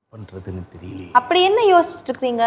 பண்றதுன்னு தெரியலையே அப்படி என்ன யோசிச்சுட்டு இருக்கீங்க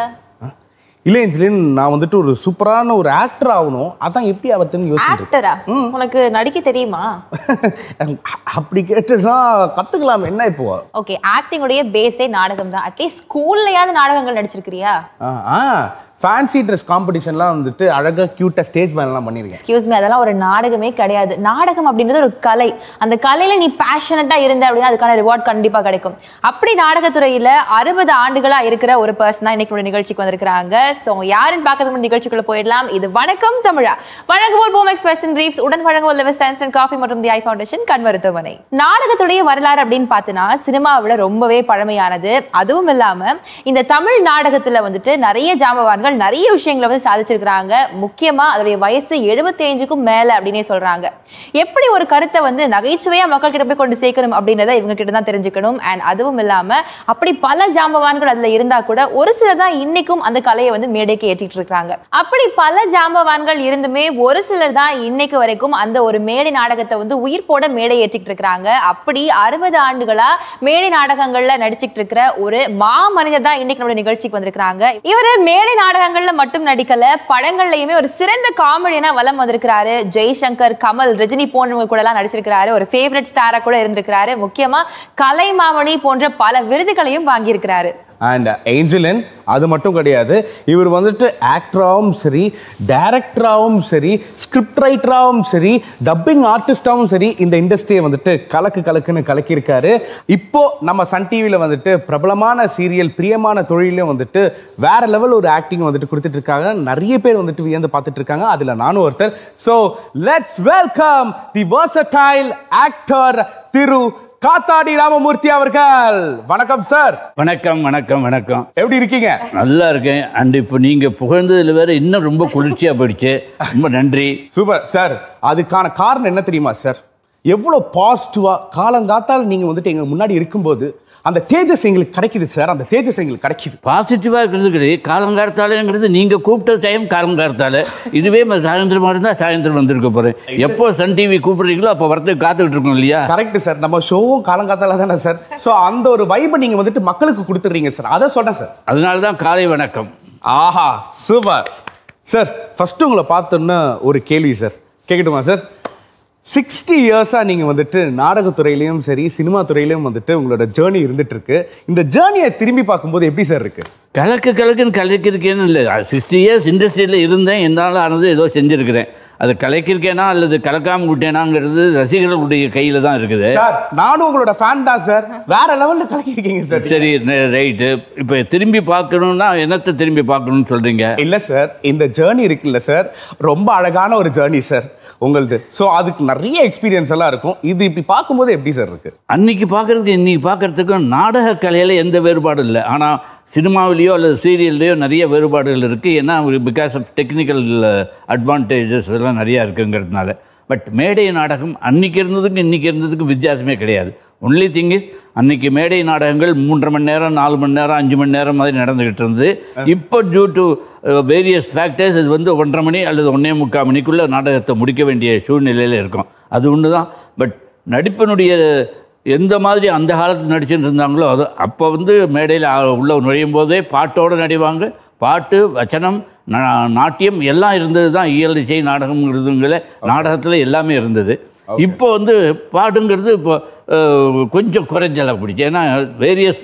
இல்லை ஏஞ்சலின் நான் வந்துட்டு ஒரு சூப்பரான ஒரு ஆக்டர் ஆகணும் அதான் எப்படி ஆகிறதுன்னு யோசிச்சுட்டு ஆக்டரா உனக்கு நடிக்க தெரியுமா இருக்கேன். அப்படி கேட்டுனா கத்துக்கலாம் என்ன இப்போ ஓகே ஆக்டிங்குடைய பேஸே நாடகம் தான் அட்லீஸ்ட் ஸ்கூல்லையாவது நாடகங்கள் நடிச்சிருக்கிறியா ஆ, ஆ ஃபேன்சி ட்ரெஸ் காம்படிஷன்லாம் வந்துட்டு அழகா க்யூட்டாக ஸ்டேஜ் மேலாம் பண்ணியிருக்கேன் எக்ஸ்கியூஸ் மீ அதெல்லாம் ஒரு நாடகமே கிடையாது நாடகம் அப்படின்றது ஒரு கலை அந்த கலையில நீ பேஷனட்டா இருந்த அப்படின்னா அதுக்கான ரிவார்ட் கண்டிப்பா கிடைக்கும் அப்படி நாடகத்துறையில அறுபது ஆண்டுகளா இருக்கிற ஒரு பர்சன் தான் இன்னைக்கு ஒரு நிகழ்ச்சிக்கு வந்திருக்காங்க ஸோ யாருன்னு பார்க்கறதுக்கு முன்னாடி நிகழ்ச்சிக்குள்ள போயிடலாம் இது வணக்கம் தமிழா வழங்குவோர் போமெக்ஸ் வெஸ்டர்ன் பிரீஃப்ஸ் உடன் வழங்குவோர் லெவஸ் அண்ட் காஃபி மற்றும் தி ஐ ஃபவுண்டேஷன் கண் மருத்துவமனை நாடகத்துடைய வரலாறு அப்படின்னு பார்த்தீங்கன்னா சினிமாவை விட ரொம்பவே பழமையானது அதுவும் இல்லாம இந்த தமிழ் நாடகத்துல வந்துட்டு நிறைய ஜாம்பவான்கள் நிறைய விஷயங்களை வந்து சாதிச்சிருக்கிறாங்க முக்கியமா அதோடைய வயசு 75க்கும் மேல அப்படின்னே சொல்றாங்க எப்படி ஒரு கருத்தை வந்து நகைச்சுவையா மக்கள் கிட்ட போய் கொண்டு சேர்க்கணும் அப்படின்றத இவங்க கிட்ட தான் தெரிஞ்சுக்கணும் அண்ட் அதுவும் இல்லாம அப்படி பல ஜாம்பவான்கள் அதுல இருந்தா கூட ஒரு சிலர் தான் இன்னைக்கும் அந்த கலையை வந்து மேடைக்கு ஏற்றிட்டு இருக்காங்க அப்படி பல ஜாம்பவான்கள் இருந்துமே ஒரு சிலர் தான் இன்னைக்கு வரைக்கும் அந்த ஒரு மேடை நாடகத்தை வந்து உயிர் போட மேடை ஏற்றிட்டு இருக்காங்க அப்படி அறுபது ஆண்டுகளா மேடை நாடகங்கள்ல நடிச்சிட்டு இருக்கிற ஒரு மா மனிதர் தான் இன்னைக்கு நம்மளுடைய நிகழ்ச்சிக்கு வந்திருக்காங்க இவரு மேடை நாடகங்கள்ல மட்டும் நடிக்கல படங்கள்லயுமே ஒரு சிறந்த காமெடியனா வலம் வந்திருக்கிறாரு ஜெய்சங்கர் கமல் ரஜினி போன்றவங்க கூட எல்லாம் நடிச்சிருக்கிறாரு ஒரு ஃபேவரட் ஸ்டாரா கூட இருந்திருக்கிறாரு முக்கியமா கலைமாமணி போன்ற பல விருதுகளையும் வாங்கியிருக்கிறாரு அண்ட் ஏஞ்சலின் அது மட்டும் கிடையாது இவர் வந்துட்டு ஆக்டராகவும் சரி டைரக்டராகவும் சரி ஸ்கிரிப்ட் ரைட்டராகவும் சரி டப்பிங் ஆர்டிஸ்டாகவும் சரி இந்த இண்டஸ்ட்ரியை வந்துட்டு கலக்கு கலக்குன்னு கலக்கியிருக்காரு இப்போ நம்ம சன் டிவியில் வந்துட்டு பிரபலமான சீரியல் பிரியமான தொழிலையும் வந்துட்டு வேற லெவல் ஒரு ஆக்டிங் வந்துட்டு கொடுத்துட்டு இருக்காங்க நிறைய பேர் வந்துட்டு வியந்து பார்த்துட்டு இருக்காங்க அதில் நானும் ஒருத்தர் so let's welcome the versatile actor திரு காத்தாடி ராமமூர்த்தி அவர்கள் வணக்கம் சார் வணக்கம் வணக்கம் வணக்கம் எப்படி இருக்கீங்க நல்லா இருக்கேன் அண்ட் இப்போ நீங்கள் புகழ்ந்ததில் வேற இன்னும் ரொம்ப குளிர்ச்சியாக போயிடுச்சு ரொம்ப நன்றி சூப்பர் சார் அதுக்கான காரணம் என்ன தெரியுமா சார் எவ்வளோ பாசிட்டிவா காலங்காத்தால் நீங்க வந்துட்டு எங்க முன்னாடி இருக்கும்போது அந்த தேஜஸ் எங்களுக்கு கிடைக்குது சார் அந்த தேஜஸ் எங்களுக்கு கிடைக்குது பாசிட்டிவாக இருக்கிறது கிடையாது காலங்கார்த்தாலேங்கிறது நீங்கள் கூப்பிட்ட டைம் காலங்கார்த்தால இதுவே ம- சாயந்தரமா இருந்தால் சாயந்தரம் வந்திருக்க போகிறேன் எப்போ சன் டிவி கூப்பிடுறீங்களோ அப்போ வரத்துக்கு காத்துக்கிட்டு இருக்கோம் இல்லையா கரெக்ட் சார் நம்ம ஷோவும் காலங்காத்தால தானே சார் ஸோ அந்த ஒரு வைபை நீங்க வந்துட்டு மக்களுக்கு கொடுத்துறீங்க சார் அதை சொல்றேன் சார் அதனால தான் காலை வணக்கம் ஆஹா சூப்பர் சார் ஃபர்ஸ்ட் உங்களை பார்த்தோன்னா ஒரு கேள்வி சார் கேட்கட்டுமா சார் சிக்ஸ்டி இயர்ஸாக நீங்கள் வந்துட்டு நாடகத்துறையிலையும் சரி சினிமா துறையிலையும் வந்துட்டு உங்களோட ஜேர்னி இருந்துட்டு இருக்கு இந்த ஜேர்னியை திரும்பி பார்க்கும்போது எப்படி சார் இருக்கு கலக்கு கலக்குன்னு கலக்கிருக்கேன்னு இல்லை சிக்ஸ்டி இயர்ஸ் இண்டஸ்ட்ரியில் இருந்தேன் என்னால் ஆனது ஏதோ செஞ்சுருக்கிறேன் அது கலக்கிருக்கேனா அல்லது கலக்காம விட்டேனாங்கிறது ரசிகர்களுடைய கையில் தான் இருக்குது சார் நானும் உங்களோட ஃபேன் தான் சார் வேற லெவலில் கலக்கிருக்கீங்க சார் சரி ரைட்டு இப்போ திரும்பி பார்க்கணுன்னா என்னத்தை திரும்பி பார்க்கணும்னு சொல்கிறீங்க இல்ல சார் இந்த ஜேர்னி இருக்குல்ல சார் ரொம்ப அழகான ஒரு ஜேர்னி சார் உங்களது ஸோ அதுக்கு நிறைய எக்ஸ்பீரியன்ஸ் எல்லாம் இருக்கும் இது இப்படி பார்க்கும்போது எப்படி சார் இருக்கு அன்னைக்கு பார்க்கறதுக்கு இன்னைக்கு பார்க்கறதுக்கும் நாடக கலையில் எந்த வேறுபாடும் இல்லை ஆனால் சினிமாவிலேயோ அல்லது சீரியல்லையோ நிறைய வேறுபாடுகள் இருக்குது ஏன்னா பிகாஸ் ஆஃப் டெக்னிக்கல் அட்வான்டேஜஸ் எல்லாம் நிறையா இருக்குங்கிறதுனால பட் மேடை நாடகம் அன்னைக்கு இருந்ததுக்கும் இன்னைக்கு இருந்ததுக்கும் வித்தியாசமே கிடையாது ஒன்லி திங் இஸ் அன்னைக்கு மேடை நாடகங்கள் மூன்றரை மணி நேரம் நாலு மணி நேரம் அஞ்சு மணி நேரம் மாதிரி நடந்துகிட்டு இருந்தது இப்போ டியூ டு வேரியஸ் ஃபேக்டர்ஸ் இது வந்து ஒன்றரை மணி அல்லது ஒன்றே முக்கால் மணிக்குள்ளே நாடகத்தை முடிக்க வேண்டிய சூழ்நிலையில் இருக்கும் அது ஒன்று தான் பட் நடிப்பினுடைய எந்த மாதிரி அந்த காலத்தில் நடிச்சுட்டு இருந்தாங்களோ அது அப்போ வந்து மேடையில் உள்ள நுழையும் போதே பாட்டோடு நடிவாங்க பாட்டு வச்சனம் நா- நாட்டியம் எல்லாம் இருந்தது தான் இயல் இசை நாடகம்ங்கிறதுங்கள நாடகத்தில் எல்லாமே இருந்தது இப்போ வந்து பாட்டுங்கிறது இப்போ அஹ், கொஞ்சம் குறைஞ்சலாக பிடிச்சி ஏன்னா வேரியஸ்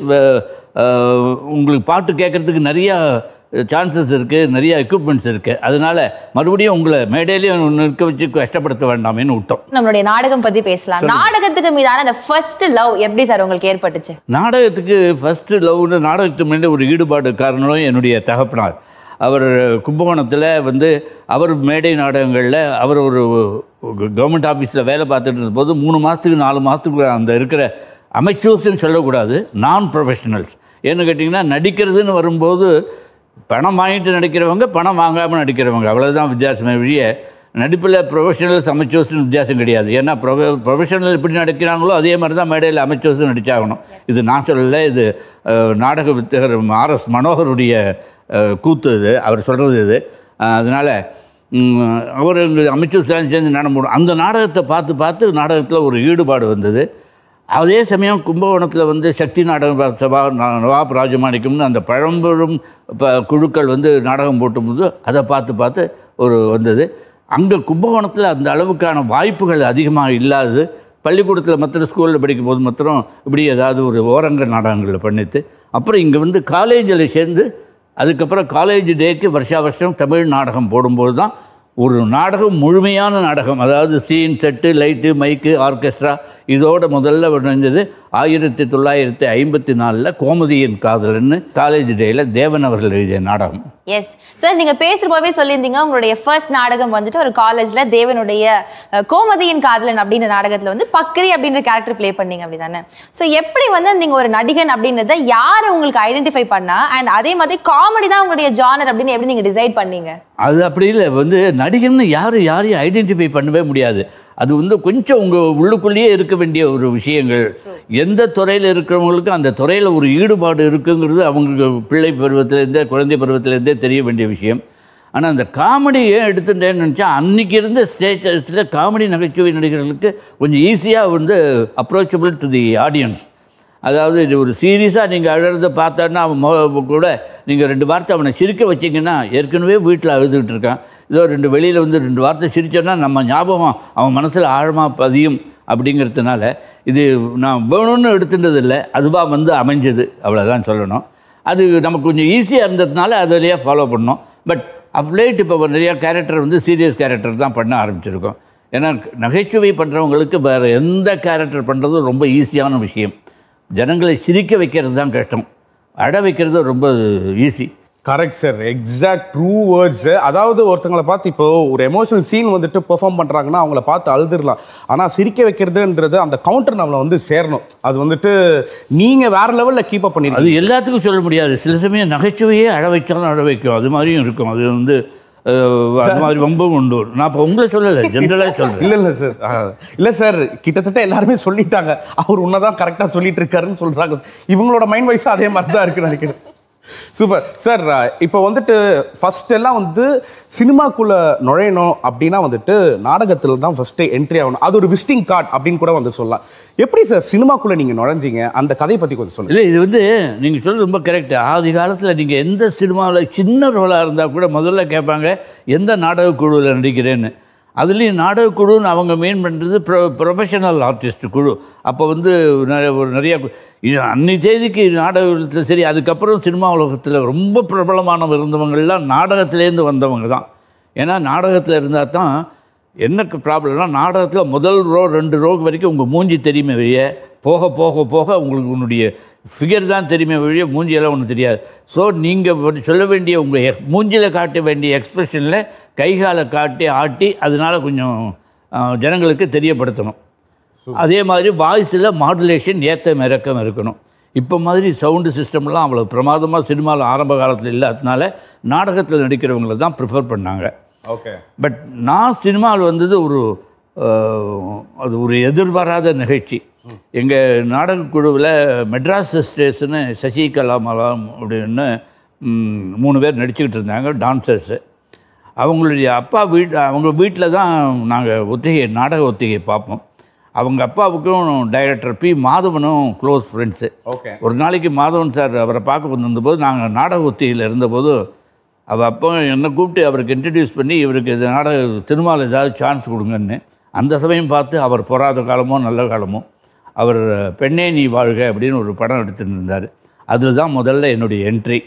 உங்களுக்கு பாட்டு கேட்குறதுக்கு நிறையா சான்சஸ் இருக்குது நிறைய எக்யூப்மெண்ட்ஸ் இருக்குது அதனால் மறுபடியும் உங்களை மேடையிலையும் நிற்க வச்சு கஷ்டப்படுத்த வேண்டாமேன்னு விட்டோம் நம்மளுடைய நாடகம் பத்தி பேசலாம் நாடகத்துக்கு மீதான அந்த ஃபர்ஸ்ட் லவ் எப்படி சார் உங்களுக்கு ஏற்பட்டுச்சு நாடகத்துக்கு ஃபஸ்ட்டு லவ்னு நாடகத்துக்கு முன்னாடி ஒரு ஈடுபாடு காரணம் என்னுடைய தகப்பனார் அவர் கும்பகோணத்தில் வந்து அவர் மேடை நாடகங்களில் அவர் ஒரு கவர்மெண்ட் ஆஃபீஸில் வேலை பார்த்துட்டு இருந்தபோது மூணு மாதத்துக்கு நாலு மாதத்துக்கு அந்த இருக்கிற அமைச்சர்ஸ்ன்னு சொல்லக்கூடாது நான் ப்ரொஃபஷனல்ஸ் ஏன்னு கேட்டிங்கன்னா நடிக்கிறதுன்னு வரும்போது பணம் வாங்கிட்டு நடிக்கிறவங்க பணம் வாங்காமல் நடிக்கிறவங்க அவ்வளோதான் வித்தியாசமே வழிய நடிப்பில் ப்ரொஃபஷனல்ஸ் அமைச்சர்ஸ்னு வித்தியாசம் கிடையாது ஏன்னா ப்ரொஃப ப்ரொஃபஷனல் எப்படி நடிக்கிறாங்களோ அதே மாதிரி தான் மேடையில் அமைச்சர்ஸும் நடிச்சாகணும் இது நான் சொல்லலை இது அஹ், நாடக வித்தகர் ஆர் எஸ் மனோகருடைய அஹ், கூத்து இது அவர் சொல்கிறது இது அதனால் அவர் அமைச்சர்ஸ்லாம் சேர்ந்து நட முடியும் அந்த நாடகத்தை பார்த்து பார்த்து நாடகத்தில் ஒரு ஈடுபாடு வந்தது அதே சமயம் கும்பகோணத்தில் வந்து சக்தி நாடக சபா ந- நவாப் ராஜமாணிக்கம்னு அந்த பழம்பெரும் ப குழுக்கள் வந்து நாடகம் போட்டும்போது அதை பார்த்து பார்த்து ஒரு வந்தது அங்கே கும்பகோணத்தில் அந்த அளவுக்கான வாய்ப்புகள் அதிகமாக இல்லாதது பள்ளிக்கூடத்தில் மாத்திரம் ஸ்கூலில் படிக்கும்போது மாத்திரம் இப்படி ஏதாவது ஒரு ஓரங்க நாடகங்களில் பண்ணிட்டு அப்புறம் இங்கே வந்து காலேஜில் சேர்ந்து அதுக்கப்புறம் காலேஜ் டேக்கு வருஷா வருஷம் தமிழ் நாடகம் போடும்போது தான் ஒரு நாடகம் முழுமையான நாடகம் அதாவது scene set light mic orchestra இதோட முதல்ல நினைஞ்சது ஆயிரத்தி தொள்ளாயிரத்தி ஐம்பத்தி நாலில் கோமதியின் காதலன்னு காலேஜ் டேயில் தேவன் அவர்கள் எழுதிய நாடகம் எஸ் சார் நீங்க பேசுறப்பவே சொல்லியிருந்தீங்க உங்களுடைய ஃபர்ஸ்ட் நாடகம் வந்துட்டு ஒரு காலேஜ்ல தேவனுடைய அஹ், கோமதியின் காதலன் அப்படின்ற நாடகத்துல வந்து பக்ரி அப்படின்ற கேரக்டர் ப்ளே பண்ணீங்க அப்படிதானே ஸோ எப்படி வந்து நீங்க ஒரு நடிகன் அப்படின்றத யார் உங்களுக்கு ஐடென்டிஃபை பண்ணா அண்ட் அதே மாதிரி காமெடி தான் உங்களுடைய ஜானர் அப்படின்னு எப்படி நீங்க டிசைட் பண்ணீங்க அது அப்படி இல்லை வந்து நடிகர்னு யாரும் யாரையும் ஐடென்டிஃபை பண்ணவே முடியாது அது வந்து கொஞ்சம் உங்கள் உள்ளுக்குள்ளேயே இருக்க வேண்டிய ஒரு விஷயங்கள் எந்த துறையில் இருக்கிறவங்களுக்கு அந்த துறையில் ஒரு ஈடுபாடு இருக்குங்கிறது அவங்க பிள்ளை பருவத்திலேருந்தே குழந்தை பருவத்திலேருந்தே தெரிய வேண்டிய விஷயம் ஆனால் அந்த காமெடி ஏன் எடுத்துட்டேன்னு நினச்சா அன்றைக்கி இருந்த ஸ்டேட்டஸில் காமெடி நகைச்சுவை நடிகர்களுக்கு கொஞ்சம் ஈஸியாக வந்து அப்ரோச்சபிள் டு தி ஆடியன்ஸ் அதாவது இது ஒரு சீரியஸாக நீங்கள் அழுறத பார்த்தோன்னா அவன் மொ- கூட நீங்கள் ரெண்டு வார்த்தை அவனை சிரிக்க வச்சீங்கன்னா ஏற்கனவே வீட்டில் அழுதுகிட்டு இருக்கான் இதோ ரெண்டு வெளியில் வந்து ரெண்டு வார்த்தை சிரிச்சோன்னா நம்ம ஞாபகம் அவன் மனசில் ஆழமாக பதியும் அப்படிங்கிறதுனால இது நான் வேணும்னு எடுத்துட்டது இல்லை அதுவாக வந்து அமைஞ்சது அவ்வளோதான் சொல்லணும் அது நமக்கு கொஞ்சம் ஈஸியாக இருந்ததுனால அதிலேயே ஃபாலோ பண்ணோம் பட் அப் லேட் இப்போ நிறையா கேரக்டர் வந்து சீரியஸ் கேரக்டர் தான் பண்ண ஆரம்பிச்சிருக்கோம் ஏன்னா நகைச்சுவை பண்ணுறவங்களுக்கு வேறு எந்த கேரக்டர் பண்ணுறதும் ரொம்ப ஈஸியான விஷயம் ஜனங்களை சிரிக்க வைக்கிறது தான் கஷ்டம் அட வைக்கிறது ரொம்ப easy correct sir exact true words அதாவது ஒருத்தங்களை பார்த்து இப்போ ஒரு எமோஷனல் சீன் வந்துட்டு பெர்ஃபார்ம் பண்ணுறாங்கன்னா அவங்கள பார்த்து அழுதுடலாம் ஆனால் சிரிக்க வைக்கிறதுன்றது அந்த கவுண்டர் நம்மளை வந்து சேரணும் அது வந்துட்டு நீங்கள் வேற லெவலில் கீப் அப் பண்ணிருக்கீங்க அது எல்லாத்துக்கும் சொல்ல முடியாது சில சமயம் நகைச்சுவையே அழ வைச்சாலும் அழ வைக்கும் அது மாதிரியும் இருக்கும் அது வந்து அஹ், அது மாதிரி ரொம்பவும் உண்டு நான் இப்போ உங்களை சொல்லலை ஜென்ரலாக சொல்கிறேன் இல்ல இல்ல சார் இல்ல சார் கிட்டத்தட்ட எல்லாருமே சொல்லிட்டாங்க அவர் உன்னதான் கரெக்டா சொல்லிட்டு இருக்காருன்னு சொல்றாங்க இவங்களோட மைண்ட் வைஸ் அதே மாதிரி தான் இருக்குன்னு நினைக்கிறேன் சூப்பர் சார் இப்போ வந்துட்டு ஃபர்ஸ்ட் எல்லாம் வந்து சினிமாக்குள்ள நுழையணும் அப்படின்னா வந்துட்டு நாடகத்துல தான் ஃபர்ஸ்ட் என்ட்ரி ஆகணும் அது ஒரு விசிட்டிங் கார்டு அப்படின்னு கூட வந்து சொல்லலாம் எப்படி சார் சினிமாக்குள்ள நீங்க நுழைஞ்சீங்க அந்த கதையை பத்தி கொஞ்சம் சொல்லுங்க இல்லை இது வந்து நீங்கள் சொல்றது ரொம்ப கரெக்டு ஆதி காலத்தில் நீங்கள் எந்த சினிமாவில் சின்ன ரோலாக இருந்தால் கூட முதல்ல கேட்பாங்க எந்த நாடக குழுவில் நடிக்கிறேன்னு அதுலேயும் நாடக குழுன்னு அவங்க மெயின் பண்ணுறது ப்ரொ ப்ரொஃபஷனல் ஆர்டிஸ்ட் குழு அப்போ வந்து நிறைய ஒரு நிறைய கு- இது அன்னி தேதிக்கு நாடகத்தில் சரி அதுக்கப்புறம் சினிமா உலகத்தில் ரொம்ப பிரபலமானவங்க இருந்தவங்கெல்லாம் நாடகத்திலேருந்து வந்தவங்க தான் ஏன்னா நாடகத்தில் இருந்தால் தான் என்ன ப்ராப்ளம்னா நாடகத்தில் முதல் ரோ ரெண்டு ரோ வரைக்கும் உங்கள் மூஞ்சி தெரியுமே வெளியே போக போக போக உங்களுக்கு உன்னுடைய ஃபிகர் தான் தெரியுமே வெளியே மூஞ்சியெல்லாம் ஒன்றும் தெரியாது ஸோ நீங்கள் சொல்ல வேண்டிய உங்கள் எக் மூஞ்சியில் காட்ட வேண்டிய எக்ஸ்பிரஷனில் கைகாலை காட்டி ஆட்டி அதனால கொஞ்சம் ஆ, ஜனங்களுக்கு தெரியப்படுத்தணும் அதே மாதிரி வாய்ஸில் மாடுலேஷன் ஏற்ற இறக்கம் இருக்கணும் இப்போ மாதிரி சவுண்டு சிஸ்டம்லாம் அவ்வளோ பிரமாதமாக சினிமாவில் ஆரம்ப காலத்தில் இல்லாததுனால நாடகத்தில் நடிக்கிறவங்கள தான் ப்ரிஃபர் பண்ணாங்க ஓகே பட் நான் சினிமாவில் வந்தது ஒரு அஹ், அது ஒரு எதிர்பாராத நிகழ்ச்சி எங்கள் நாடகக் குழுவில் மெட்ராஸ் ஸ்டேஷன்னு சசிகலா மலாம் அப்படின்னு ம், மூணு பேர் நடிச்சுக்கிட்டு இருந்தாங்க டான்சர்ஸு அவங்களுடைய அப்பா வீட் அவங்க வீட்டில் தான் நாங்கள் ஒத்திகை நாடக ஒத்திகை பார்ப்போம் அவங்க அப்பாவுக்கும் டைரக்டர் பி மாதவனும் க்ளோஸ் ஃப்ரெண்ட்ஸு ஓகே ஒரு நாளைக்கு மாதவன் சார் அவரை பார்க்க வந்திருந்தபோது நாங்கள் நாடக ஒத்திகையில் இருந்தபோது அவள் அப்போ என்னை கூப்பிட்டு அவருக்கு இன்ட்ரடியூஸ் பண்ணி இவருக்கு இது நாடக சினிமாவில் ஏதாவது சான்ஸ் கொடுங்கன்னு அந்த சமயம் பார்த்து அவர் பொறாத காலமோ நல்ல காலமோ அவர் பெண்ணே நீ வாழ்க அப்படின்னு ஒரு படம் எடுத்துட்டு இருந்தார் அதில் தான் முதல்ல என்னுடைய என்ட்ரி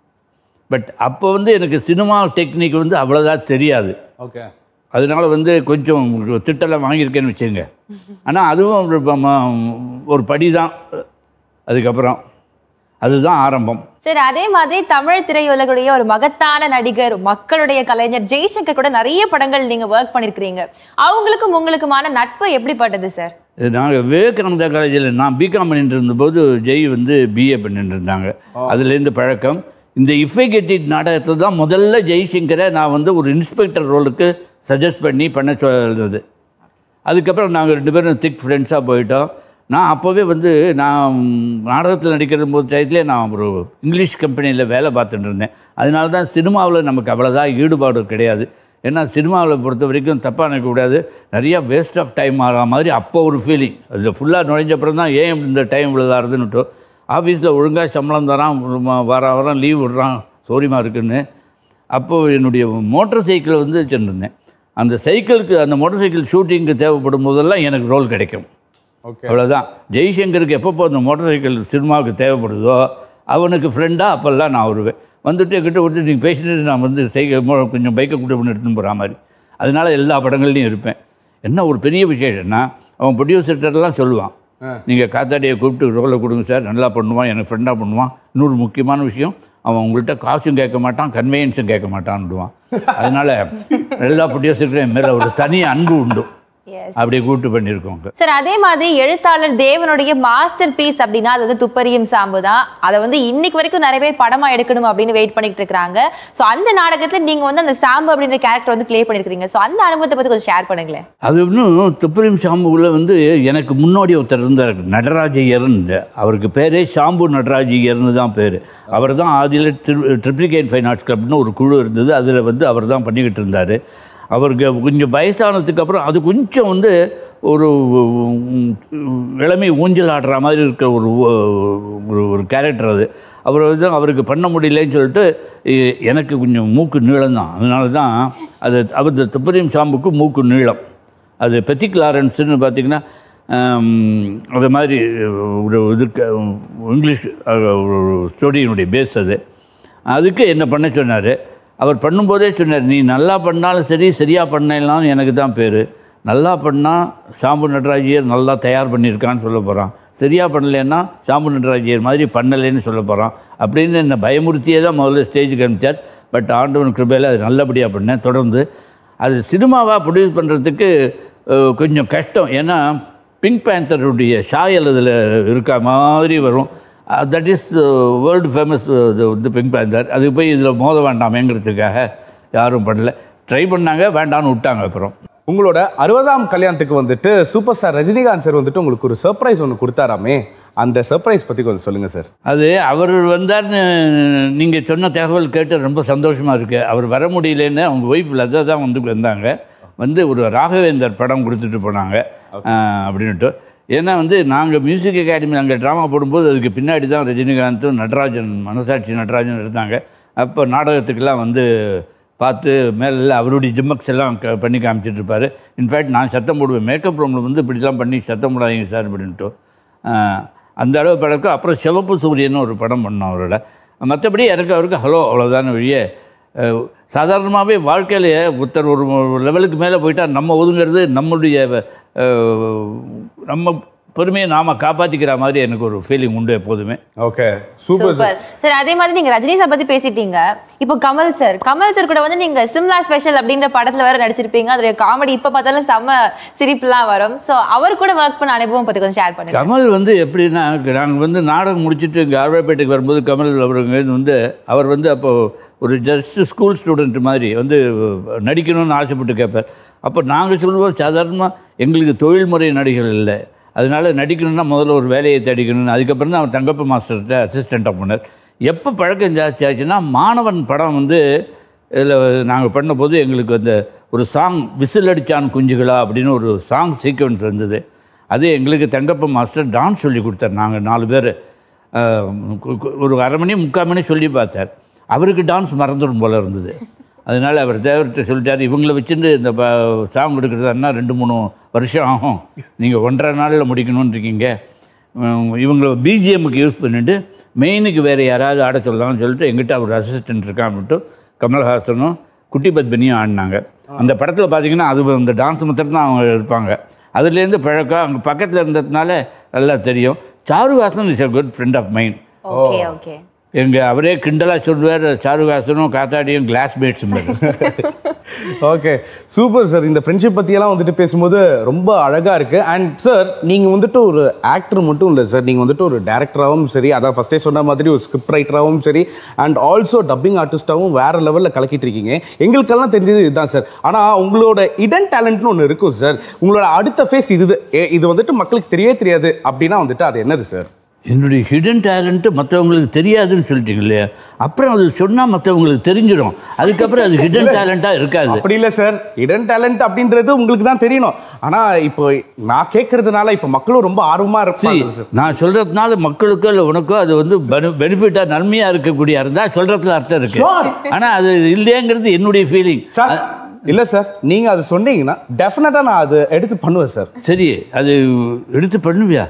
பட் அப்போ வந்து எனக்கு சினிமா டெக்னிக் வந்து அவ்வளோதான் தெரியாது ஓகே அதனால வந்து கொஞ்சம் திட்டெல்லாம் வாங்கியிருக்கேன்னு வச்சுங்க ஆனால் அதுவும் ஒரு ம- ஒரு படி தான் அதுக்கப்புறம் அதுதான் ஆரம்பம் சரி அதே மாதிரி தமிழ் திரையுலகுடைய ஒரு மகத்தான நடிகர் மக்களுடைய கலைஞர் ஜெய்சங்கர் கூட நிறைய படங்கள் நீங்க ஒர்க் பண்ணிருக்கிறீங்க அவங்களுக்கும் உங்களுக்குமான நட்பு எப்படிப்பட்டது சார் இது நாங்கள் விவேகானந்தா காலேஜில் நான் பிகாம் பண்ணிட்டு இருந்தபோது ஜெய் வந்து பிஏ பண்ணிட்டு இருந்தாங்க அதுலேருந்து பழக்கம் இந்த இஃபெகெட்டிட் நாடகத்தில் தான் முதல்ல ஜெய்சங்கரை நான் வந்து ஒரு இன்ஸ்பெக்டர் ரோலுக்கு சஜஸ்ட் பண்ணி பண்ண சொல்றது அதுக்கப்புறம் நாங்கள் ரெண்டு பேரும் திக் ஃப்ரெண்ட்ஸாக போயிட்டோம் நான் அப்போவே வந்து நான் நாடகத்தில் நடிக்கிற போது டயத்துலேயே நான் ஒரு இங்கிலீஷ் கம்பெனியில் வேலை பார்த்துட்டு இருந்தேன் அதனால தான் சினிமாவில் நமக்கு அவ்வளோதான் ஈடுபாடு கிடையாது ஏன்னா சினிமாவில் பொறுத்த வரைக்கும் தப்பாக நினைக்கக்கூடாது நிறையா வேஸ்ட் ஆஃப் டைம் ஆகிற மாதிரி அப்போ ஒரு ஃபீலிங் அதில் ஃபுல்லாக நுழைஞ்ச அப்புறம் தான் ஏன் இந்த டைம் இவ்வளோதாருதுன்னுட்டோ ஆஃபீஸில் ஒழுங்காக சம்பளம் தரான் ம- வார வாரம் லீவ் விடுறான் சௌரியமாக இருக்குன்னு அப்போது என்னுடைய மோட்டார் சைக்கிள் வந்து வச்சுருந்தேன் அந்த சைக்கிளுக்கு அந்த மோட்டார் சைக்கிள் ஷூட்டிங்க்கு தேவைப்படும் போதெல்லாம் எனக்கு ரோல் கிடைக்கும் ஓகே அவ்வளோதான் ஜெய்சங்கருக்கு எப்பப்போ அந்த மோட்டார் சைக்கிள் சினிமாவுக்கு தேவைப்படுதோ அவனுக்கு ஃப்ரெண்டாக அப்போல்லாம் நான் வருவேன் வந்துட்டு என்கிட்ட கொடுத்து நீங்கள் பேசிட்டு நான் வந்து சைக்கிள் மோ- கொஞ்சம் பைக்கை கூட்டு பண்ணி எடுத்துன்னு போகிற மாதிரி அதனால எல்லா படங்கள்லையும் இருப்பேன் என்ன ஒரு பெரிய விசேஷம்னா அவன் ப்ரொடியூசர்கிட்டலாம் சொல்லுவான் நீங்கள் காத்தாடியை கூப்பிட்டு ரோலை கொடுங்க சார் நல்லா பண்ணுவான் எனக்கு ஃப்ரெண்டாக பண்ணுவான் இன்னொரு முக்கியமான விஷயம் அவன் உங்கள்கிட்ட காசும் கேட்க மாட்டான் கன்வீனியன்ஸும் கேட்க மாட்டான்டுவான் அதனால எல்லா ப்ரொடியூசருக்கும் என் மேலே ஒரு தனி அன்பு உண்டு எஸ் அப்படியே கூப்பிட்டு பண்ணியிருக்கோங்க சார் அதே மாதிரி எழுத்தாளர் தேவனுடைய மாஸ்டர் பீஸ் அப்படின்னா அது வந்து துப்பறியும் சாம்பு தான் அதை வந்து இன்னைக்கு வரைக்கும் நிறைய பேர் படமா எடுக்கணும் அப்படின்னு வெயிட் பண்ணிட்டு இருக்காங்க சோ அந்த நாடகத்துல நீங்க வந்து அந்த சாம்பு அப்படின்ற கேரக்டர் வந்து ப்ளே பண்ணிருக்கீங்க சோ அந்த அனுபவத்தை பத்தி கொஞ்சம் ஷேர் பண்ணுங்களேன் அது இன்னும் துப்பரிம் ஷாம்புவில் வந்து எனக்கு முன்னாடி ஒருத்தர் இருந்தார் நடராஜையர்னு அவருக்கு பேரே ஷாம்பு நடராஜையர்னு தான் பேர் அவர் தான் ஆதியில் ட்ரி ட்ரிப்ளிகேன் ஃபைன் ஆர்ட்ஸ் கிளப்னு ஒரு குழு இருந்தது அதில் வந்து அவர் தான் பண்ணிக்கிட்டு இருந்தார் அவருக்கு கொஞ்சம் வயசானதுக்கு அப்புறம் அது கொஞ்சம் வந்து ஒரு உம், இளமை ஊஞ்சல் ஆடுற மாதிரி இருக்க ஒரு ஒரு ஒரு கேரக்டர் அது அவர் வந்து அவருக்கு பண்ண முடியலன்னு சொல்லிட்டு எ- எனக்கு கொஞ்சம் மூக்கு நீளம் தான் அதனால தான் அது அவர் துப்பரியம் ஷாம்புக்கு மூக்கு நீளம் அது பெத்திக் லாரன்ஸ்னு பார்த்தீங்கன்னா அது மாதிரி ஒரு இதுக்கு இங்கிலீஷ் அஹ், ஒரு ஸ்டோரியினுடைய பேஸ் அது அதுக்கு என்ன பண்ண சொன்னார் அவர் பண்ணும்போதே சொன்னார் நீ நல்லா பண்ணாலும் சரி சரியாக பண்ணலாம் எனக்கு தான் பேர் நல்லா பண்ணால் சாம்பு நடராஜியர் நல்லா தயார் பண்ணியிருக்கான்னு சொல்ல போகிறான் சரியாக பண்ணலைன்னா சாம்பு நடராஜியர் மாதிரி பண்ணலைன்னு சொல்ல போகிறான் அப்படின்னு என்னை பயமுறுத்தியே தான் முதல்ல ஸ்டேஜுக்கு அனுப்பிச்சார் பட் ஆண்டவன் கிருபையில் அது நல்லபடியாக பண்ணேன் தொடர்ந்து அது சினிமாவாக ப்ரொடியூஸ் பண்ணுறதுக்கு கொஞ்சம் கஷ்டம் ஏன்னா பிங்க் பேந்தருடைய சாயல் அதில் இருக்க மாதிரி வரும் தட் இஸ் வேர்ல்டு ஃபேமஸ் வந்து பிங்க் பேந்தர் அது போய் இதில் மோத வேண்டாமேங்கிறதுக்காக யாரும் பண்ணல ட்ரை பண்ணாங்க வேண்டான்னு விட்டாங்க அப்புறம் உங்களோட அறுபதாம் கல்யாணத்துக்கு வந்துட்டு சூப்பர் ஸ்டார் ரஜினிகாந்த் சார் வந்துட்டு உங்களுக்கு ஒரு சர்ப்ரைஸ் ஒன்று கொடுத்தாராமே அந்த சர்ப்ரைஸ் பற்றி கொஞ்சம் சொல்லுங்கள் சார் அது அவர் வந்தார்னு நீங்கள் சொன்ன தகவல் கேட்டு ரொம்ப சந்தோஷமாக இருக்குது அவர் வர முடியலன்னு அவங்க ஒய்ஃப் லதா தான் வந்து வந்தாங்க வந்து ஒரு ராகவேந்தர் படம் கொடுத்துட்டு போனாங்க ஆஹ், அப்படின்ட்டு ஏன்னா வந்து நாங்கள் மியூசிக் அகாடமி அங்கே ட்ராமா போடும்போது அதுக்கு பின்னாடி தான் ரஜினிகாந்தும் நடராஜன் மனசாட்சி நடராஜன் இருந்தாங்க அப்போ நாடகத்துக்கெல்லாம் வந்து பார்த்து மேலே அவருடைய ஜிம்மக்ஸ் எல்லாம் க பண்ணி காமிச்சிட்டு இருப்பாரு இன்ஃபேக்ட் நான் சத்தம் போடுவேன் மேக்கப் ரூமில் வந்து இப்படிலாம் பண்ணி சத்தம் போடாதீங்க சார் அப்படின்ட்டு ஆஹ், அந்த அளவு பழக்கம் அப்புறம் சிவப்பு சூரியன் ஒரு படம் பண்ணோம் அவரோட மற்றபடி எனக்கு அவருக்கு ஹலோ அவ்வளோதான வழியே சாதாரணமாகவே வாழ்க்கையில் ஒருத்தர் ஒரு லெவலுக்கு மேலே போயிட்டா நம்ம ஒதுங்கிறது நம்முடைய அஹ், நம்ம பெருமையை நாம் காப்பாற்றிக்கிற மாதிரி எனக்கு ஒரு ஃபீலிங் உண்டு எப்போதுமே ஓகே சூப்பர் சூப்பர் சார் அதே மாதிரி நீங்க ரஜினி சார் பத்தி பேசிட்டீங்க இப்போ கமல் சார் கமல் சார் கூட வந்து நீங்க சிம்லா ஸ்பெஷல் அப்படின்ற படத்துல வேற நடிச்சிருப்பீங்க அதோட காமெடி இப்ப பார்த்தாலும் செம்ம சிரிப்புலாம் வரும் சோ அவர் கூட ஒர்க் பண்ண அனுபவம் பத்தி கொஞ்சம் ஷேர் பண்ணுங்க கமல் வந்து எப்படின்னா நாங்கள் வந்து நாடகம் முடிச்சுட்டு இங்கே ஆழ்வார்பேட்டைக்கு வரும்போது கமல் அவருங்க வந்து அவர் வந்து அப்போது ஒரு ஜஸ்ட் ஸ்கூல் ஸ்டூடெண்ட் மாதிரி வந்து நடிக்கணும்னு ஆசைப்பட்டு கேட்பார் அப்போ நாங்கள் சொல்லுவோம் சாதாரணமாக எங்களுக்கு தொழில்முறை நடிகர்கள் இல்லை அதனால நடிக்கணும்னா முதல்ல ஒரு வேலையை தேடிக்கணும்னு அதுக்கப்புறம் தான் அவர் தங்கப்ப மாஸ்டர்கிட்ட அசிஸ்டண்ட்டாக போனார் எப்போ பழக்கம் ஜாஸ்தி ஆச்சுன்னா மாணவன் படம் வந்து இதில் நாங்கள் பண்ணபோது எங்களுக்கு அந்த ஒரு சாங் விசில் அடிச்சான் குஞ்சுகளா அப்படின்னு ஒரு சாங் சீக்வன்ஸ் வந்தது அது எங்களுக்கு தங்கப்ப மாஸ்டர் டான்ஸ் சொல்லி கொடுத்தார் நாங்கள் நாலு பேர் ஒரு அரை மணி முக்கால் மணி சொல்லி பார்த்தார் அவருக்கு டான்ஸ் மறந்துடும் போல இருந்தது அதனால் அவர் தேவர்கிட்ட சொல்லிட்டார் இவங்களை வச்சுட்டு இந்த ப சாங் எடுக்கிறதுனா ரெண்டு மூணு வருஷம் ஆகும் நீங்கள் ஒன்றரை நாளில் முடிக்கணும்னு இருக்கீங்க உம், இவங்களை பிஜிஎம்முக்கு யூஸ் பண்ணிவிட்டு மெயினுக்கு வேறு யாராவது ஆட சொல்லலாம்னு சொல்லிட்டு எங்கிட்ட அவர் அசிஸ்டன்ட் இருக்கான்ட்டு கமல்ஹாசனும் குட்டி பத்மினியும் ஆடினாங்க அந்த படத்தில் பார்த்தீங்கன்னா அது அந்த டான்ஸ் மாத்திரம் தான் அவங்க இருப்பாங்க அதுலேருந்து பழக்கம் அங்கே பக்கத்தில் இருந்ததுனால நல்லா தெரியும் Charuhasan is a good friend of mind okay okay எங்கள் அவரே கிண்டலாக சொல்லுவார் சாருஹாசனும் காத்தாடியும் கிளாஸ் மேட்ஸும் ஓகே சூப்பர் சார் இந்த ஃப்ரெண்ட்ஷிப் பற்றியெல்லாம் வந்துட்டு பேசும்போது ரொம்ப அழகாக இருக்குது அண்ட் சார் நீங்கள் வந்துட்டு ஒரு ஆக்டர் மட்டும் இல்லை சார் நீங்கள் வந்துட்டு ஒரு டேரக்டராகவும் சரி அதான் ஃபஸ்ட்டே சொன்ன மாதிரி ஒரு ஸ்கிரிப்ட் ரைட்டராகவும் சரி அண்ட் ஆல்சோ டப்பிங் ஆர்டிஸ்டாகவும் வேறு லெவலில் கலக்கிட்டு இருக்கீங்க எங்களுக்கெல்லாம் தெரிஞ்சது இதுதான் சார் ஆனால் உங்களோட இடன் டேலண்ட்னு ஒன்று இருக்கும் சார் உங்களோட அடுத்த ஃபேஸ் இது இது வந்துட்டு மக்களுக்கு தெரியவே தெரியாது அப்படின்னா வந்துட்டு அது என்னது சார் என்னுடைய ஹிடன் டேலண்ட்டு மற்றவங்களுக்கு தெரியாதுன்னு சொல்லிட்டீங்க இல்லையா அப்புறம் அது சொன்னால் மற்றவங்களுக்கு தெரிஞ்சிடும் அதுக்கப்புறம் அது ஹிடன் டேலண்ட்டாக இருக்காது அப்படி இல்லை சார் இடன் டேலண்ட் அப்படின்றது உங்களுக்கு தான் தெரியணும் ஆனா இப்போ நான் கேட்கறதுனால இப்போ மக்களும் ரொம்ப ஆர்வமா See, இருப்பாங்க சார் நான் சொல்கிறதுனால மக்களுக்கோ இல்லை உனக்கோ அது வந்து பெனிஃபிட்டாக நன்மையாக இருக்கக்கூடிய இருந்தால் சொல்கிறதுல அர்த்தம் இருக்கு Sure. ஆனால் அது இல்லையங்கிறது என்னுடைய ஃபீலிங் சார் இல்ல சார் நீங்க அது சொன்னீங்கன்னா டெஃபினட்டா நான் அது எடுத்து பண்ணுவேன் சார் சரி அது எடுத்து பண்ணுவியா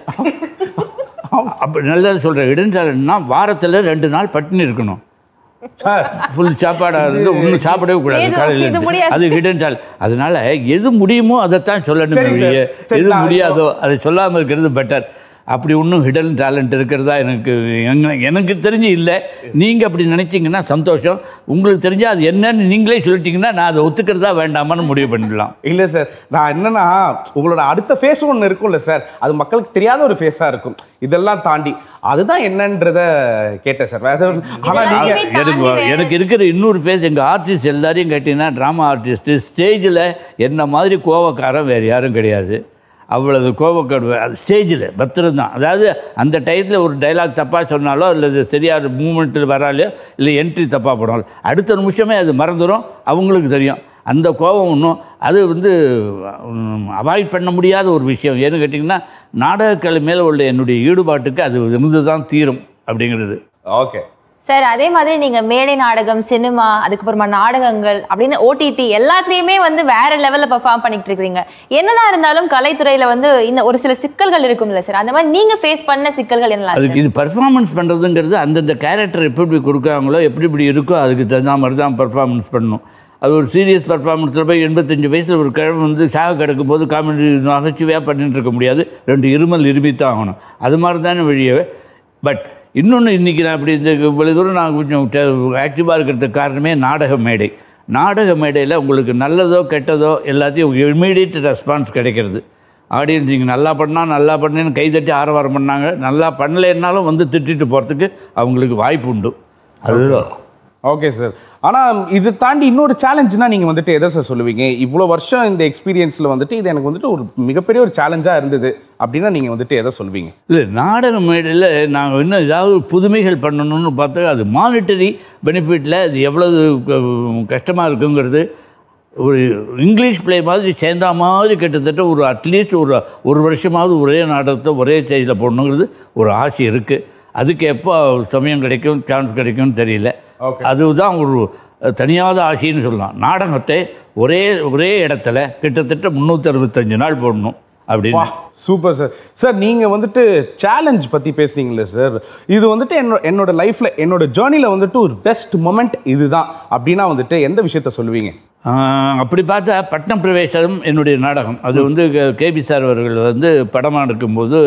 அப்போ நல்லா சொல்கிறேன் இடைஞ்சாலன்னா வாரத்தில் ரெண்டு நாள் பட்டினி இருக்கணும் சார் ஃபுல் சாப்பாடாக இருந்து ஒன்றும் சாப்பிடவே கூடாது இது- காலையில இது இருந்து. முடியாது. அது ஹிடன் அதனால எது முடியுமோ அதைத்தான் சொல்லணும் சரி, ஒழிய, சார். சரி, எது நான் முடியாதோ அதை சொல்லாமல் இருக்கிறது பெட்டர் அப்படி ஒன்றும் ஹிடன் டேலண்ட் இருக்கிறதா எனக்கு எங்க- எனக்கு தெரிஞ்சு இல்லை நீங்கள் அப்படி நினைச்சீங்கன்னா சந்தோஷம் உங்களுக்கு தெரிஞ்சால் அது என்னன்னு நீங்களே சொல்லிட்டீங்கன்னா நான் அதை ஒத்துக்கிறதா வேண்டாமான்னு முடிவு பண்ணிடலாம் இல்ல சார் நான் என்னன்னா உங்களோட அடுத்த ஃபேஸ் ஒன்று இருக்கும்ல சார் அது மக்களுக்கு தெரியாத ஒரு ஃபேஸா இருக்கும் இதெல்லாம் தாண்டி அதுதான் என்னன்றத கேட்டேன் சார் வேற எதுவும் ஆனா இதெல்லாம் நீங்க இனிமே எனக்கு தாண்டி வேற- எனக்கு இருக்கிற இன்னொரு ஃபேஸ் எங்கள் ஆர்டிஸ்ட் எல்லாரையும் கேட்டிங்கன்னா ட்ராமா ஆர்டிஸ்ட்டு ஸ்டேஜில் என்ன மாதிரி கோவக்காரன் வேறு யாரும் கிடையாது அவ்வளவு கோவக்கார அது ஸ்டேஜில் பத்திரம் தான் அதாவது அந்த டயத்தில் ஒரு டைலாக் தப்பாக சொன்னாலோ அல்லது சரியான மூமெண்ட்டில் வராலையோ இல்லை என்ட்ரி தப்பாக போனாலும் அடுத்த நிமிஷமே அது மறந்துடும் அவங்களுக்கு தெரியும் அந்த கோபம் ஒன்றும் அது வந்து அவாய்ட் பண்ண முடியாத ஒரு விஷயம் ஏன்னு கேட்டிங்கன்னா நாடகக்கலை மேலே உள்ள என்னுடைய ஈடுபாட்டுக்கு அது இருந்து தான் தீரும் அப்படிங்கிறது ஓகே சார் அதே மாதிரி நீங்க மேடை நாடகம் சினிமா அதுக்கப்புறமா நாடகங்கள் அப்படின்னு ஓடிடி எல்லாத்துலயுமே வந்து வேற லெவல்ல பெர்ஃபார்ம் பண்ணிட்டு இருக்கீங்க என்னதான் இருந்தாலும் கலைத்துறையில வந்து இந்த ஒரு சில சிக்கல்கள் இருக்கும்ல சார் அந்த மாதிரி நீங்க ஃபேஸ் பண்ண சிக்கல்கள் என்னலாம் சார் அதுக்கு இது பர்ஃபார்மன்ஸ் பண்ணுறதுங்கிறது அந்தந்த கேரக்டர் எப்படி எப்படி கொடுக்குறாங்களோ எப்படி இப்படி இருக்கோ அதுக்கு தகுந்த மாதிரி தான் பர்ஃபார்மன்ஸ் பண்ணணும் அது ஒரு சீரியஸ் பர்ஃபார்மன்ஸில் போய் எண்பத்தஞ்சு வயசில் ஒரு கிழமை வந்து சாக கிடக்கும் போது காமெடி நகைச்சுவையாக பண்ணிட்டு இருக்க முடியாது ரெண்டு இருமல் இருமித்தான் ஆகணும் அது மாதிரி தானே வழியவே பட் இன்னொன்று இன்றைக்கி நான் இப்படி இந்த இவ்வளவு தூரம் நான் கொஞ்சம் ஆக்டிவாக இருக்கிறதுக்கு காரணமே நாடக மேடை நாடக மேடையில் உங்களுக்கு நல்லதோ கெட்டதோ எல்லாத்தையும் இமீடியட் ரெஸ்பான்ஸ் கிடைக்கிறது ஆடியன்ஸ் நீங்கள் நல்லா பண்ணால் நல்லா பண்ணேன்னு கைதட்டி ஆரவாரம் பண்ணாங்க நல்லா பண்ணலைன்னாலும் வந்து திட்டிட்டு போகிறதுக்கு அவங்களுக்கு வாய்ப்பு உண்டு அதுதான் ஓகே சார் ஆனா இது தாண்டி இன்னொரு சேலஞ்சுனா நீங்க வந்துட்டு எதை சார் சொல்லுவீங்க இவ்வளோ வருஷம் இந்த எக்ஸ்பீரியன்ஸ்ல வந்துட்டு இது எனக்கு வந்துட்டு ஒரு மிகப்பெரிய ஒரு சேலஞ்சா இருந்தது அப்படின்னா நீங்க வந்துட்டு எதை சொல்வீங்க இல்லை நாடக மேடையில் நாங்கள் இன்னும் ஏதாவது புதுமைகள் பண்ணணும்னு பார்த்தா அது மானிட்டரி பெனிஃபிட்டில் அது எவ்வளவு க- கஷ்டமாக இருக்குங்கிறது ஒரு இங்கிலீஷ் ப்ளே மாதிரி சேர்ந்தா மாதிரி கிட்டத்தட்ட ஒரு அட்லீஸ்ட் ஒரு ஒரு வருஷமாவது ஒரே நாடகத்தை ஒரே ஸ்டேஜில் போடணுங்கிறது ஒரு ஆசை இருக்குது அதுக்கு எப்போ சமயம் கிடைக்கும் சான்ஸ் கிடைக்கும்னு தெரியல Okay. அதுதான் ஒரு தனியாத ஆசைன்னு சொல்லலாம் நாடகத்தை ஒரே ஒரே இடத்துல கிட்டத்தட்ட முந்நூற்றி அறுபத்தஞ்சு நாள் போடணும் அப்படின்னு வா சூப்பர் சார் சார் நீங்க வந்துட்டு சேலஞ்ச் பத்தி பேசுனீங்களே சார் இது வந்துட்டு என்னோட என்னோட லைஃப்ல என்னோட ஜேர்னில வந்துட்டு ஒரு பெஸ்ட் மொமெண்ட் இதுதான் அப்படின்னா வந்துட்டு எந்த விஷயத்த சொல்லுவீங்க ஆஹ், அப்படி பார்த்தா பட்னம் பிரவேசம் என்னுடைய நாடகம் அது வந்து கேபி சார் அவர்கள் வந்து படமாக எடுக்கும்போது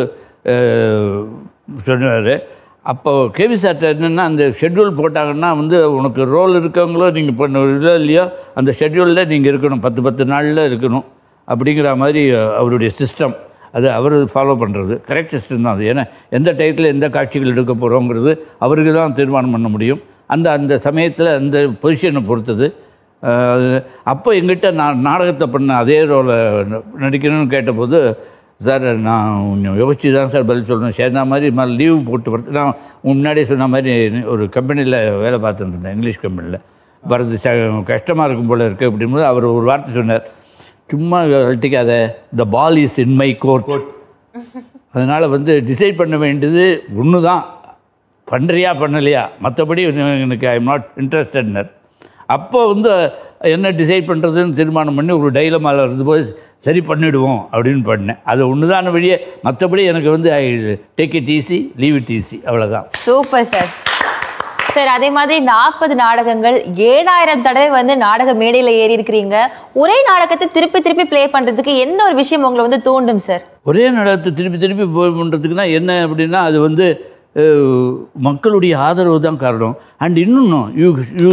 சொன்னார் அப்போ கேபி சார்ட்ட என்னென்னா அந்த ஷெட்யூல் போட்டாங்கன்னா வந்து உனக்கு ரோல் இருக்கவங்களோ நீங்கள் பண்ண இல்லை இல்லையோ அந்த ஷெட்யூலில் நீங்கள் இருக்கணும் பத்து பத்து நாளில் இருக்கணும் அப்படிங்கிற மாதிரி அவருடைய சிஸ்டம் அது அவர் ஃபாலோ பண்ணுறது கரெக்ட் சிஸ்டம் தான் அது ஏன்னா எந்த டயத்தில் எந்த காட்சிகள் எடுக்க போகிறோங்கிறது அவருக்கு தான் தீர்மானம் பண்ண முடியும் அந்த அந்த சமயத்தில் அந்த பொசிஷனை பொறுத்தது அஹ், அப்போ எங்கிட்ட நான் நாடகத்தை பண்ண அதே ரோலை நடிக்கணும்னு கேட்டபோது சார் நான் கொஞ்சம் யோசிச்சு தான் சார் பதில் சொல்லணும் சேர்ந்த மாதிரி மாதிரி லீவு போட்டு வரது நான் முன்னாடியே சொன்ன மாதிரி ஒரு கம்பெனியில் வேலை பார்த்துட்டு இருந்தேன் இங்கிலீஷ் கம்பெனியில் வரது ச கஷ்டமாக இருக்கும் போல இருக்குது அப்படிங்கும்போது அவர் ஒரு வார்த்தை சொன்னார் சும்மா அழட்டிக்காத the ball is in my court அதனால் வந்து டிசைட் பண்ண வேண்டியது ஒன்று தான் பண்ணுறியா பண்ணலையா மற்றபடி எனக்கு ஐ எம் நாட் இன்ட்ரெஸ்டட்னர் அப்போ வந்து என்ன டிசைட் பண்ணுறதுன்னு தீர்மானம் பண்ணி ஒரு டைலமாவில் இருந்தபோது சரி பண்ணிவிடுவோம் அப்படின்னு பண்ணேன் அது ஒன்று தான் வழியே மற்றபடி எனக்கு வந்து I take it easy leave it easy அவ்வளோதான் சூப்பர் சார் சார் அதே மாதிரி நாற்பது நாடகங்கள் ஏழாயிரம் தடவை வந்து நாடக மேடையில ஏறி இருக்கிறீங்க ஒரே நாடகத்தை திருப்பி திருப்பி ப்ளே பண்றதுக்கு எந்த ஒரு விஷயம் உங்களை வந்து தூண்டும் சார் ஒரே நாடகத்தை திருப்பி திருப்பி போய் பண்ணுறதுக்குன்னா என்ன அப்படின்னா அது வந்து அஹ், மக்களுடைய ஆதரவு தான் காரணம் அண்ட் இன்னொன்னும் யூ யூ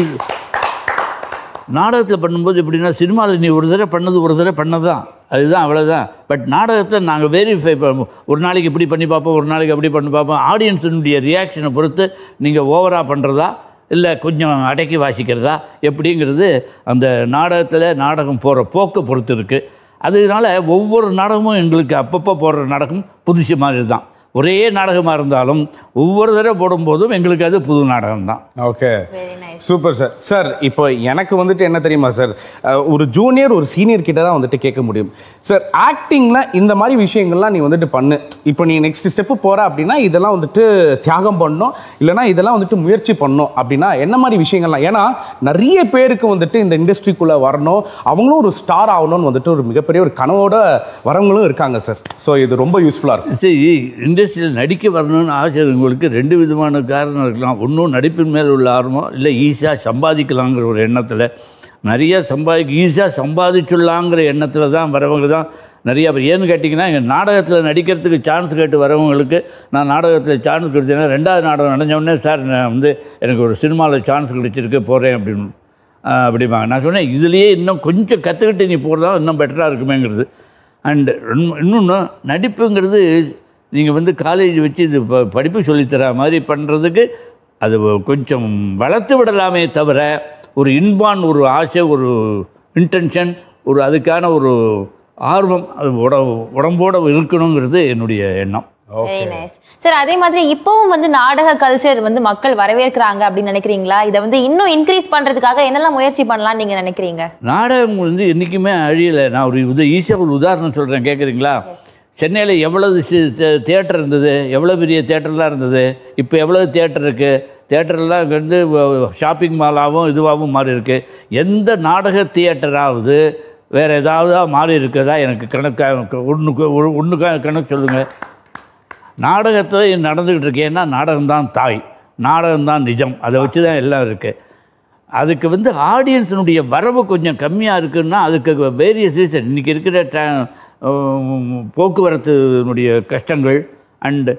நாடகத்தில் பண்ணும்போது எப்படின்னா சினிமாவில் நீ ஒரு தடவை பண்ணது ஒரு தடவை பண்ணதான் அதுதான் அவ்வளோதான் பட் நாடகத்தில் நாங்கள் வெரிஃபை பண்ணுவோம் ஒரு நாளைக்கு இப்படி பண்ணி பார்ப்போம் ஒரு நாளைக்கு அப்படி பண்ணி பார்ப்போம் ஆடியன்ஸினுடைய ரியாக்ஷனை பொறுத்து நீங்கள் ஓவராக பண்ணுறதா இல்லை கொஞ்சம் அடக்கி வாசிக்கிறதா எப்படிங்கிறது அந்த நாடகத்தில் நாடகம் போகிற போக்கை பொறுத்து இருக்குது அதனால ஒவ்வொரு நாடகமும் எங்களுக்கு அப்பப்போ போடுற நாடகம் புதுசு மாதிரி தான் ஒரே நாடகமாக இருந்தாலும் ஒவ்வொரு தடவை போடும்போதும் எங்களுக்கு அது புது நாடகம் தான் okay very nice super sir sir இப்போ எனக்கு வந்துட்டு என்ன தெரியுமா சார் அஹ், ஒரு ஜூனியர் ஒரு சீனியர் கிட்ட தான் வந்துட்டு கேட்க முடியும் சார் ஆக்டிங்கில் இந்த மாதிரி விஷயங்கள்லாம் நீ வந்துட்டு பண்ணு இப்போ நீ நெக்ஸ்ட் ஸ்டெப்பு போற அப்படின்னா இதெல்லாம் வந்துட்டு தியாகம் பண்ணணும் இல்லைனா இதெல்லாம் வந்துட்டு முயற்சி பண்ணணும் அப்படின்னா என்ன மாதிரி விஷயங்கள்லாம் ஏன்னா நிறைய பேருக்கு வந்துட்டு இந்த இண்டஸ்ட்ரிக்குள்ளே வரணும் அவங்களும் ஒரு ஸ்டார் ஆகணும்னு வந்துட்டு ஒரு மிகப்பெரிய ஒரு கனவோட வரவங்களும் இருக்காங்க சார் ஸோ இது ரொம்ப யூஸ்ஃபுல்லாக இருக்கும் சரி இண்டஸ்ட்ரியில் நடிக்க வரணும்னு ஆசை இருக்கவங்களுக்கு ரெண்டு விதமான காரணம் இருக்கலாம் ஒன்றும் நடிப்பின் மேல் உள்ள ஆர்வம் இல்லை ஈஸியாக சம்பாதிக்கலாங்கிற ஒரு எண்ணத்தில் நிறைய சம்பாதி ஈஸியாக சம்பாதிச்சுடலாங்கிற எண்ணத்தில் தான் வரவங்க தான் நிறைய பேர் ஏன்னு கேட்டிங்கன்னா எங்கள் நாடகத்தில் நடிக்கிறதுக்கு சான்ஸ் கேட்டு வரவங்களுக்கு நான் நாடகத்தில் சான்ஸ் கிடைச்சேன்னா ரெண்டாவது நாடகம் நடந்த உடனே சார் நான் வந்து எனக்கு ஒரு சினிமாவில் சான்ஸ் கிடைச்சிருக்கு போகிறேன் அப்படின்னு ஆஹ் அப்படிம்பாங்க நான் சொன்னேன் இதுலேயே இன்னும் கொஞ்சம் கற்றுக்கிட்டு நீ போகிறதா இன்னும் பெட்டராக இருக்குமேங்கிறது அண்டு இன்னொன்று நடிப்புங்கிறது நீங்கள் வந்து காலேஜ் வச்சு இது ப- படிப்பு சொல்லித்தர மாதிரி பண்ணுறதுக்கு அது கொஞ்சம் வளர்த்து விடலாமே தவிர ஒரு இன்பான் ஒரு ஆசை ஒரு இன்டென்ஷன் ஒரு அதுக்கான ஒரு ஆர்வம் அது உட உடம்போட இருக்கணுங்கிறது என்னுடைய எண்ணம் வெரி நைஸ் சார் அதே மாதிரி இப்பவும் வந்து நாடக கல்ச்சர் வந்து மக்கள் வரவேற்கிறாங்க அப்படின்னு நினைக்கிறீங்களா இதை வந்து இன்னும் இன்க்ரீஸ் பண்றதுக்காக என்னெல்லாம் முயற்சி பண்ணலாம்னு நீங்க நினைக்கிறீங்க நாடகம் வந்து என்றைக்குமே அழியலை நான் ஒரு இது ஈஸியாக ஒரு உதாரணம் சொல்கிறேன் கேட்குறீங்களா சென்னையில் எவ்வளவு தியேட்டர் இருந்தது எவ்வளோ பெரிய தியேட்டர்லாம் இருந்தது இப்போ எவ்வளோ தியேட்டர் இருக்குது தியேட்டர்லாம் வந்து ஷாப்பிங் மாலாகவும் இதுவாகவும் மாறி இருக்கு எந்த நாடக தியேட்டராவது வேறு ஏதாவது மாறி இருக்குதா எனக்கு கணக்கு ஒன்றுக்கு ஒன்று கணக்கு சொல்லுங்கள் நாடகத்தில் நடந்துக்கிட்டு இருக்கேன்னா நாடகம்தான் தாய் நாடகம்தான் நிஜம் அதை வச்சு தான் எல்லாம் இருக்குது அதுக்கு வந்து ஆடியன்ஸினுடைய வரவு கொஞ்சம் கம்மியாக இருக்குன்னா அதுக்கு வேரியஸ் ரீசன் இன்றைக்கி இருக்கிற ட்ரா போக்குவரத்துனுடைய கஷ்டங்கள் அண்டு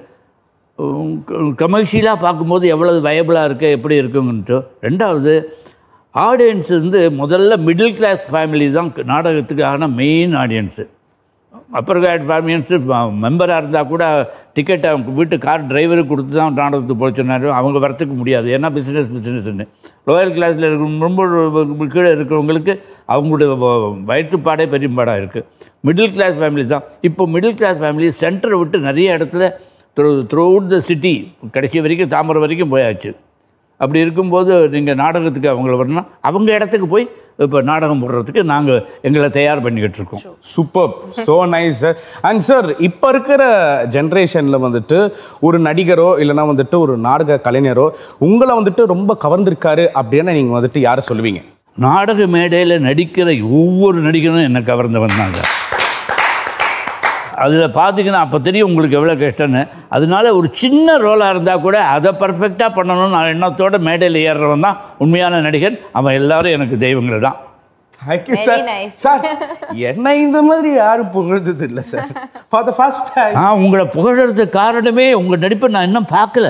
கமர்ஷியலாக பார்க்கும்போது எவ்வளவு வயபிளாக இருக்குது எப்படி இருக்குங்கன்ட்டு ரெண்டாவது ஆடியன்ஸ் வந்து முதல்ல மிடில் கிளாஸ் ஃபேமிலி தான் நாடகத்துக்கான மெயின் ஆடியன்ஸு அப்பர் கிரேட் ஃபேமிலியன்ஸு மெம்பராக இருந்தால் கூட டிக்கெட்டை வீட்டு கார் டிரைவருக்கு கொடுத்து தான் நாடகத்துக்கு போக சொன்னாரு அவங்க வரத்துக்கு முடியாது ஏன்னா பிஸ்னஸ் பிஸ்னஸ்ன்னு லோயர் கிளாஸில் இருக்க ரொம்ப கீழே இருக்கிறவங்களுக்கு அவங்களுடைய வ- வயிற்றுப்பாடே பெரியப்பாடாக இருக்குது மிடில் கிளாஸ் ஃபேமிலி தான் இப்போ மிடில் கிளாஸ் ஃபேமிலி சென்டரை விட்டு நிறைய இடத்துல through throughout the city கடைசி வரைக்கும் தாம்பரம் வரைக்கும் போயாச்சு அப்படி இருக்கும்போது நீங்கள் நாடகத்துக்கு அவங்கள வரணும் அவங்க இடத்துக்கு போய் இப்போ நாடகம் போடுறதுக்கு நாங்கள் எங்களை தயார் பண்ணிக்கிட்டு இருக்கோம் super so nice sir and sir இப்போ இருக்கிற ஜென்ரேஷனில் வந்துட்டு ஒரு நடிகரோ இல்லைன்னா வந்துட்டு ஒரு நாடக கலைஞரோ உங்களை வந்துட்டு ரொம்ப கவர்ந்திருக்காரு அப்படின்னு நீங்கள் வந்துட்டு யாரை சொல்லுவீங்க நாடக மேடையில் நடிக்கிற ஒவ்வொரு நடிகரும் என்னை கவர்ந்தவன் தாங்க அதில் பார்த்தீங்கன்னா அப்போ தெரியும் உங்களுக்கு எவ்வளோ கஷ்டம்னு அதனால ஒரு சின்ன ரோலாக இருந்தால் கூட அதை பர்ஃபெக்டாக பண்ணணும்னு நான் எண்ணத்தோட மேடையில் ஏறுறவன் தான் உண்மையான நடிகன் அவன் எல்லாரும் எனக்கு தெய்வங்கள் தான் thank you Very sir nice. Sir என்ன இந்த மாதிரி யாரும் புகழ்ந்தது இல்லை sir for the first time நான் உங்களை புகழறதுக்கு காரணமே உங்கள் நடிப்பை நான் இன்னும் பார்க்கல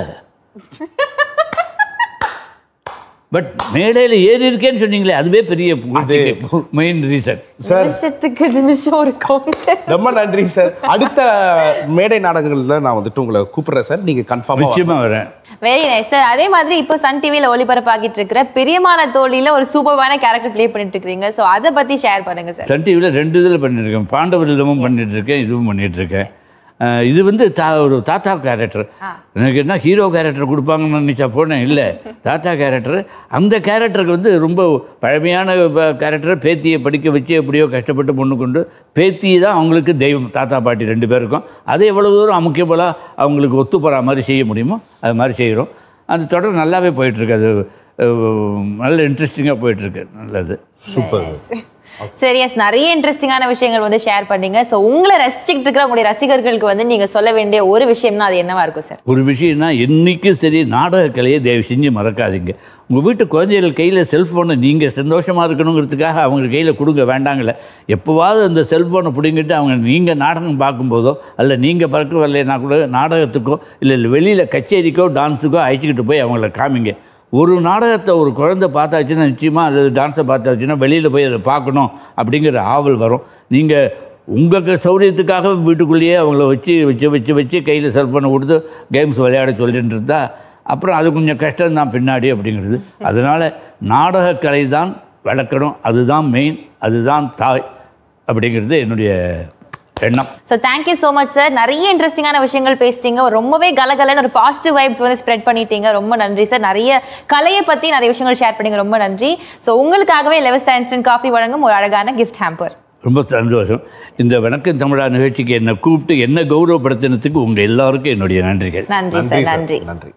பட் மேடையில் ஏறி இருக்கேன்னு சொன்னீங்களே அதுவே பெரிய மெயின் ரீசன் சார் நிமிஷத்துக்கு நிமிஷம் ஒரு கவுண்டர் ரொம்ப நன்றி சார் அடுத்த மேடை நாடகங்களில் நான் வந்துட்டு உங்களை கூப்பிடுறேன் சார் நீங்கள் கன்ஃபார்மாக நிச்சயமாக வரேன் வெரி நைஸ் சார் அதே மாதிரி இப்போ சன் டிவில ஒளிபரப்பாகிட்டு இருக்கிற பிரியமான தோழியில ஒரு சூப்பர்வான கேரக்டர் ப்ளே பண்ணிட்டு இருக்கீங்க ஸோ அதை பத்தி ஷேர் பண்ணுங்க சார் சன் டிவியில் ரெண்டு இதில் பண்ணியிருக்கேன் பாண்டவர் இல்லமும் பண்ணிட்டு இருக்கேன் இதுவும் பண்ணிட்டு இருக்கேன் அஹ் இது வந்து தா ஒரு தாத்தா கேரக்டர் எனக்கு என்ன ஹீரோ கேரக்டர் கொடுப்பாங்கன்னு நினச்சா போனேன் இல்லை தாத்தா கேரக்டர் அந்த கேரக்டருக்கு வந்து ரொம்ப பழமையான கேரக்டரை பேத்தியை படிக்க வச்சு எப்படியோ கஷ்டப்பட்டு பொண்ணு கொண்டு பேத்தி தான் அவங்களுக்கு தெய்வம் தாத்தா பாட்டி ரெண்டு பேருக்கும் அதை எவ்வளோ தூரம் அமுக்கியபோலாக அவங்களுக்கு ஒத்து போகிற மாதிரி செய்ய முடியுமோ அது மாதிரி செய்கிறோம் அந்த தொடர் நல்லாவே போயிட்டுருக்கு அது அஹ், நல்ல இன்ட்ரெஸ்டிங்காக போயிட்டுருக்கு நல்லது சூப்பர் சரி எஸ் நிறைய இன்ட்ரெஸ்டிங்கான விஷயங்கள் வந்து ஷேர் பண்ணீங்க ஸோ உங்களை ரசிச்சுக்கிட்டு இருக்கிற உங்களுடைய ரசிகர்களுக்கு வந்து நீங்க சொல்ல வேண்டிய ஒரு விஷயம்னா அது என்னவா இருக்கும் சார் ஒரு விஷயம்னா என்றைக்கும் சரி நாடக கலையை தயவு செஞ்சு மறக்காதீங்க உங்கள் வீட்டு குழந்தைகள் கையில் செல்ஃபோனை நீங்கள் சந்தோஷமாக இருக்கணுங்கிறதுக்காக அவங்க கையில் கொடுங்க வேண்டாங்களே எப்போவாவது அந்த செல்ஃபோனை பிடிங்கிட்டு அவங்க நீங்கள் நாடகம் பார்க்கும்போதோ அல்ல நீங்கள் பார்க்க வரலைன்னா கூட நாடகத்துக்கோ இல்லை வெளியில் கச்சேரிக்கோ டான்ஸுக்கோ அழைச்சிக்கிட்டு போய் அவங்கள காமிங்க ஒரு நாடகத்தை ஒரு குழந்தை பார்த்தாச்சுன்னா நிச்சயமாக அல்லது டான்ஸை பார்த்தாச்சுன்னா வெளியில் போய் அதை பார்க்கணும் அப்படிங்கிற ஆவல் வரும் நீங்கள் உங்கள் சௌரியத்துக்காக வீட்டுக்குள்ளேயே அவங்கள வச்சு வச்சு வச்சு வச்சு கையில் செல்ஃபோனை கொடுத்து கேம்ஸ் விளையாட சொல்லிட்டு இருந்தா அப்புறம் அது கொஞ்சம் கஷ்டம்தான் பின்னாடி அப்படிங்கிறது அதனால் நாடகக்கலை தான் வளர்க்கணும் அதுதான் மெயின் அதுதான் தாய் அப்படிங்கிறது என்னுடைய எண்ணம் so thank you so much sir நிறைய இன்ட்ரெஸ்டிங்கான விஷயங்கள் பேசிட்டீங்க ரொம்பவே கலகலன்னு ஒரு பாசிட்டிவ் வைப்ஸ் வந்து ஸ்ப்ரெட் பண்ணிட்டீங்க ரொம்ப நன்றி சார் நிறைய கலையை பற்றி நிறைய விஷயங்கள் ஷேர் பண்ணீங்க ரொம்ப நன்றி ஸோ உங்களுக்காகவே லெவஸ்டா இன்ஸ்டன்ட் காஃபி வழங்கும் ஒரு அழகான கிஃப்ட் ஹேம்பர் ரொம்ப சந்தோஷம் இந்த வணக்கம் தமிழா நிகழ்ச்சிக்கு என்னை கூப்பிட்டு என்ன கௌரவப்படுத்தினதுக்கு உங்கள் எல்லாருக்கும் என்னுடைய நன்றிகள் நன்றி சார் நன்றி நன்றி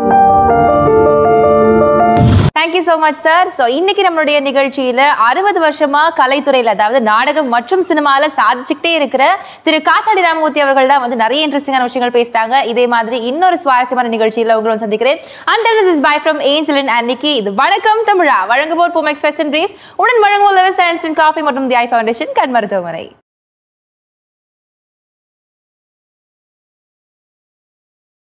thank you so much sir so இன்னைக்கு நம்மளுடைய நிகழ்ச்சியில அறுபது வருஷமா கலைத்துறையில் அதாவது நாடகம் மற்றும் சினிமால சாதிச்சுக்கிட்டே இருக்கிற திரு காத்தாடி ராமமூர்த்தி அவர்கள் தான் வந்து நிறைய இன்ட்ரெஸ்டிங்கான விஷயங்கள் பேசிட்டாங்க இதே மாதிரி இன்னொரு சுவாரஸ்யமான நிகழ்ச்சியில உங்களும் சந்திக்கிறேன் under this bye from Angeline and Nikki இது வணக்கம் தமிழா வழங்குவோர் பூமெக்ஸ் ஃபெஸ்ட் அண்ட் பிரீஸ் உடன் வழங்குவோர் லெவஸ்ட் இன்ஸ்டன்ட் காஃபி மற்றும் தி ஐ ஃபவுண்டேஷன் கண் மருத்துவமனை